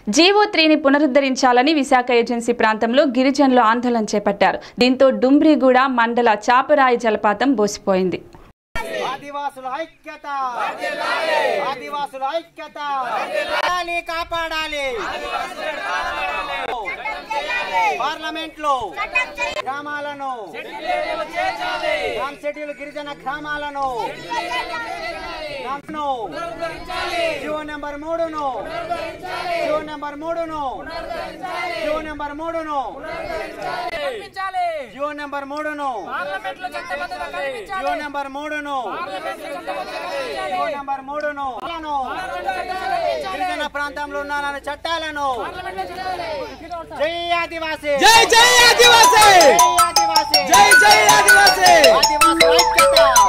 GO త్రీని పునరుద్ధరించాలని Visakha agency ప్రాంతంలో గిరిజనులు ఆందోళన చేపట్టారు దీంతో డుంబ్రిగూడ మండల చాపరాయి జలపాతం బోసిపోయింది ఆదివాసుల ఐక్యత ఆదివాసుల ఐక్యత కాపాడాలి, కాపాడాలి పార్లమెంట్ లో గ్రామాలను గ్రామ షెడ్యూల్ గిరిజన గ్రామాలను గ్రామను జీవో నెంబర్ మూడును జీవో నెంబర్ మూడును జీవో నెంబర్ మూడును జీవో నెంబర్ మూడును జీవో నెంబర్ మూడును జీవో నెంబర్ మూడును చట్టాలను, గిరిజన ప్రాంతంలో ఉన్న చట్టాలను జై ఆదివాసీ జై జై ఆదివాసీ జై ఆదివాసీ జై జై ఆదివాసీ ఆదివాసీ ఐక్యత